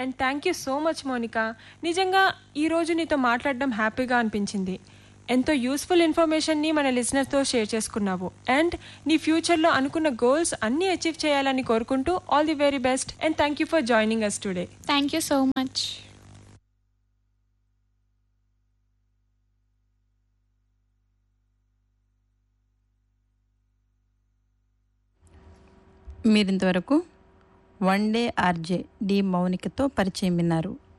and thank you so much Monika నిజంగా ఈరోజు నీతో మాట్లాడడం హ్యాపీగా అనిపించింది ఎంతో యూస్ఫుల్ ఇన్ఫర్మేషన్ని మన లిసనర్స్తో షేర్ చేసుకున్నావు అండ్ నీ ఫ్యూచర్లో అనుకున్న గోల్స్ అన్నీ అచీవ్ చేయాలని కోరుకుంటూ all the very best and thank you for joining us today thank you so much మీరింతవరకు వన్ డే ఆర్జే డి మౌనికతో పరిచయం విన్నారు